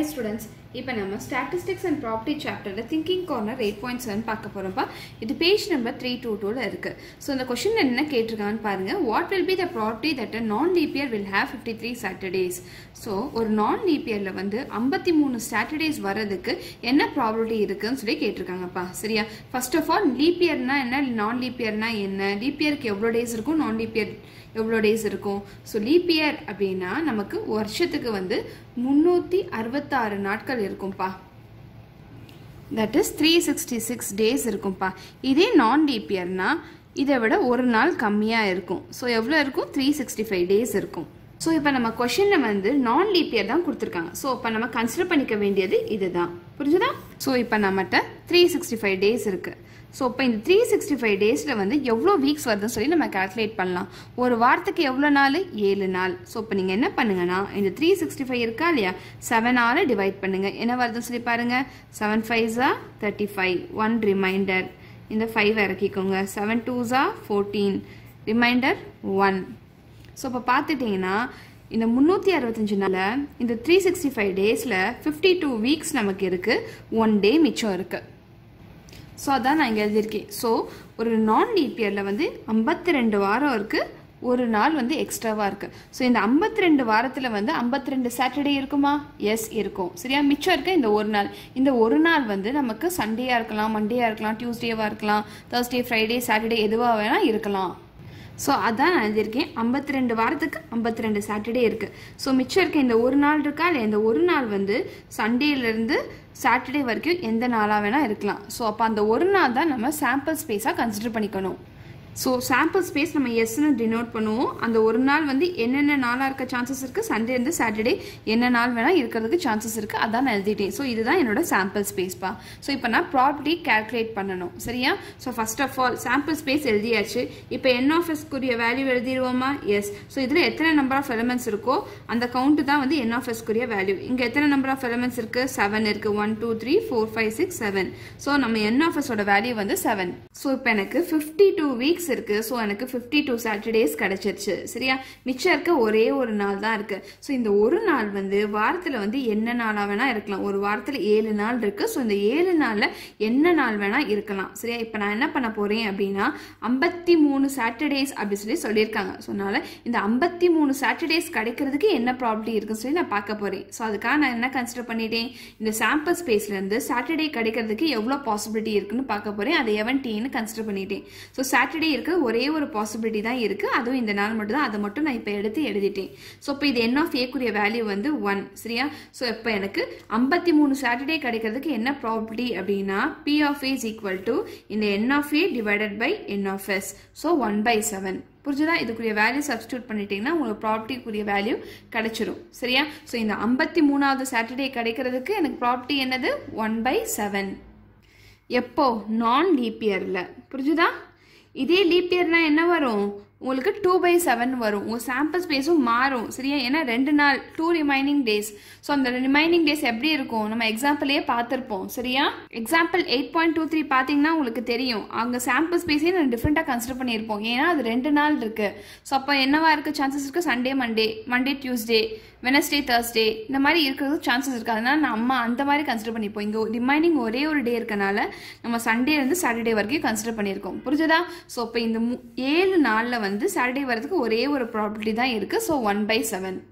hi students இப்போ நம்ம statistics and probability சாப்டரில் thinking corner eight point seven பார்க்க போகிறோம்ப்பா இது பேஜ் நம்பர் த்ரீ டூ டூவில் இருக்குது ஸோ இந்த கொஷின் என்ன கேட்டிருக்கான்னு பாருங்கள் what will be the probability that a non leap year will have fifty three Saturdays so ஒரு நான் லீப்பியரில் வந்து ஐம்பத்தி மூணு சாட்டர்டேஸ் வர்றதுக்கு என்ன ப்ராபபிலிட்டி இருக்குன்னு சொல்லி கேட்டிருக்காங்கப்பா சரியா ஃபர்ஸ்ட் ஆஃப் ஆல் லீப்பியர்னா என்ன நான் லீப்பியர்னா என்ன லீப்பியருக்கு எவ்வளோ டேஸ் இருக்கும் நான் லீப்பியர் எவ்வளோ டேஸ் இருக்கும் ஸோ லீப் இயர் அப்படின்னா நமக்கு வருஷத்துக்கு வந்து முந்நூற்றி அறுபத்தாறு நாட்கள் இருக்கும்ப்பா that is three sixty six days இருக்கும்ப்பா இதே நான் லீப் இயர்னா இதை விட ஒரு நாள் கம்மியாக இருக்கும் ஸோ எவ்வளோ இருக்கும் த்ரீ சிக்ஸ்டி ஃபைவ் டேஸ் இருக்கும் ஸோ இப்போ நம்ம கொஷனில் வந்து நான் லீப் இயர் தான் கொடுத்துருக்காங்க ஸோ இப்போ நம்ம கன்சிடர் பண்ணிக்க வேண்டியது இதுதான் புரிஞ்சுதா ஸோ இப்போ நம்மகிட்ட த்ரீ சிக்ஸ்டி ஃபைவ் டேஸ் இருக்குது ஸோ இப்போ இந்த த்ரீ சிக்ஸ்டி ஃபைவ் டேஸில் வந்து எவ்வளோ வீக்ஸ் வருதுன்னு சொல்லி நம்ம கால்குலேட் பண்ணலாம் ஒரு வாரத்துக்கு எவ்வளோ நாள் ஏழு நாள் ஸோ இப்போ நீங்கள் என்ன பண்ணுங்கன்னா இந்த த்ரீ சிக்ஸ்டி ஃபைவ் இருக்கா இல்லையா செவனால் டிவைட் பண்ணுங்கள் என்ன வருதுன்னு சொல்லி பாருங்கள் செவன் ஃபைவ்ஸா தேர்ட்டி ஃபைவ் ஒன் ரிமைண்டர் இந்த ஃபைவ் இறக்கிக்கோங்க செவன் டூஸா ஃபோர்டீன் ரிமைண்டர் ஒன் ஸோ இப்போ பார்த்துட்டிங்கன்னா இந்த முந்நூற்றி அறுபத்தஞ்சு நாளில் இந்த த்ரீ சிக்ஸ்டி ஃபைவ் டேஸில் ஃபிஃப்டி டூ வீக்ஸ் நமக்கு இருக்குது ஒன் டே மிச்சம் இருக்குது ஸோ அதான் நான் இங்கே எழுதியிருக்கேன் ஸோ ஒரு நான் லீப் இயரில் வந்து ஐம்பத்தி ரெண்டு வாரம் இருக்குது ஒரு நாள் வந்து எக்ஸ்ட்ராவாக இருக்குது ஸோ இந்த ஐம்பத்தி ரெண்டு வாரத்தில் வந்து ஐம்பத்தி ரெண்டு சாட்டர்டே இருக்குமா எஸ் இருக்கும் சரியா மிச்சம் இருக்க இந்த ஒரு நாள் இந்த ஒரு நாள் வந்து நமக்கு சண்டேயாக இருக்கலாம் மண்டேயாக இருக்கலாம் டியூஸ்டேவாக இருக்கலாம் தேர்ஸ்டே ஃப்ரைடே சாட்டர்டே எதுவாக வேணால் இருக்கலாம் ஸோ அதான் நான் எழுதியிருக்கேன் ஐம்பத்தி ரெண்டு வாரத்துக்கு ஐம்பத்தி ரெண்டு சாட்டர்டே இருக்குது ஸோ மிச்சம் இருக்க இந்த ஒரு நாள் இருக்கா இல்லை இந்த ஒரு நாள் வந்து சண்டேலேருந்து சாட்டர்டே வரைக்கும் எந்த நாளாக வேணால் இருக்கலாம் ஸோ அப்போ அந்த ஒரு நாள் தான் நம்ம சாம்பிள் ஸ்பேஸாக கன்சிடர் பண்ணிக்கணும் ஸோ சாம்பிள் ஸ்பேஸ் நம்ம எஸ்ன்னு டினோட் பண்ணுவோம் அந்த ஒரு நாள் வந்து என்னென்ன நாளாக இருக்க சான்சஸ் இருக்குது சண்டேலேருந்து சாட்டர்டே என்ன நாள் வேணால் இருக்கிறதுக்கு சான்சஸ் இருக்குது அதான் நான் எழுதிட்டேன் ஸோ இதுதான் என்னோட சாம்பிள் ஸ்பேஸ்ப்பா ஸோ இப்போ நான் ப்ராப்பர்ட்டி கேல்குலேட் பண்ணணும் சரியா so first of all sample space எழுதியாச்சு இப்போ என் ஆஃப் எஸ்க்குரிய வேல்யூ எழுதிடுவோமா எஸ் ஸோ இதில் எத்தனை நம்பர் ஆஃப் எலமெண்ட்ஸ் இருக்கோ அந்த கவுண்ட் தான் வந்து என் ஆஃப் எஸ்க்குரிய வேல்யூ இங்கே எத்தனை நம்பர் ஆஃப் எலமெண்ட்ஸ் இருக்குது செவன் இருக்குது one two three four five six seven so நம்ம என் ஆஃப் எஸோட வேல்யூ வந்து செவன் ஸோ இப்போ எனக்கு ஃபிஃப்டி டூ வீக்ஸ் வீக்ஸ் இருக்கு ஸோ எனக்கு ஃபிஃப்டி டூ சாட்டர்டேஸ் கிடைச்சிருச்சு சரியா மிச்சம் இருக்க ஒரே ஒரு நாள் தான் இருக்கு ஸோ இந்த ஒரு நாள் வந்து வாரத்தில் வந்து என்ன நாளாக வேணா இருக்கலாம் ஒரு வாரத்தில் ஏழு நாள் இருக்கு ஸோ இந்த ஏழு நாளில் என்ன நாள் வேணா இருக்கலாம் சரியா இப்போ நான் என்ன பண்ண போறேன் அப்படின்னா ஐம்பத்தி மூணு சாட்டர்டேஸ் அப்படி சொல்லி சொல்லியிருக்காங்க ஸோ அதனால இந்த ஐம்பத்தி மூணு சாட்டர்டேஸ் கிடைக்கிறதுக்கு என்ன ப்ராப்ளம் இருக்குன்னு சொல்லி நான் பார்க்க போறேன் ஸோ அதுக்காக நான் என்ன கன்சிடர் பண்ணிட்டேன் இந்த சாம்பிள் ஸ்பேஸ்ல இருந்து சாட்டர்டே கிடைக்கிறதுக்கு எவ்வளோ பாசிபிலிட்டி இருக்குன்னு பார்க்க போறேன் அதை எவன் டீன்னு கன்சிடர் பண்ணிட்டேன் ஸோ சாட்டர்டே இருக்க ஒரே ஒரு பாசிபிலிட்டி தான் இருக்கு அதுவும் இந்த நாள் மட்டும் தான் அதை மட்டும் நான் இப்போ எடுத்து எழுதிட்டேன் ஸோ இப்போ இது என் ஆஃப் ஏக்குரிய வேல்யூ வந்து ஒன் சரியா ஸோ இப்போ எனக்கு ஐம்பத்தி மூணு சாட்டர்டே கிடைக்கிறதுக்கு என்ன ப்ராபர்ட்டி அப்படின்னா P of A is equal to இந்த N of A divided by N of S so one by seven புரிஞ்சுதா இதுக்குரிய வேல்யூ சப்ஸ்டியூட் பண்ணிட்டீங்கன்னா உங்களுக்கு ப்ராப்பர்ட்டிக்குரிய வேல்யூ கிடைச்சிரும் சரியா ஸோ இந்த ஐம்பத்தி மூணாவது சாட்டர்டே கிடைக்கிறதுக்கு எனக்கு ப்ராப்பர்ட்டி என்னது ஒன் பை செவன் எப்போ நான் லீப் இயரில் புரிஞ்சுதா இதே லீப் இயர்னா என்ன வரும் உங்களுக்கு டூ பை செவன் வரும் உங்கள் சாம்பிள் ஸ்பேஸும் மாறும் சரியா ஏன்னா ரெண்டு நாள் டூ ரிமைனிங் டேஸ் ஸோ அந்த ரிமைனிங் டேஸ் எப்படி இருக்கும் நம்ம எக்ஸாம்பிளே பார்த்துருப்போம் சரியா example eight point two three பார்த்தீங்கன்னா உங்களுக்கு தெரியும் அங்கே சாம்பிள் ஸ்பேஸே நான் டிஃப்ரெண்ட்டாக கன்சிடர் பண்ணியிருப்போம் ஏன்னா அது ரெண்டு நாள் இருக்கு ஸோ அப்போ என்னவா இருக்க சான்சஸ் இருக்கு Sunday Monday Monday Tuesday Wednesday Thursday இந்த மாதிரி இருக்கிறது சான்சஸ் இருக்குது அதனால நம்ம அந்த மாதிரி கன்சிடர் பண்ணிப்போம் இங்கே ரிமைனிங் ஒரே ஒரு டே இருக்கனால நம்ம சண்டேலேருந்து சாட்டர்டே வரைக்கும் கன்சிடர் பண்ணியிருக்கோம் புரிஞ்சுதா ஸோ இப்போ இந்த ஏழு நாளில் வந்து சாட்டர்டே வரதுக்கு ஒரே ஒரு ப்ராபர்ட்டி தான் இருக்குது ஸோ ஒன் பை செவன்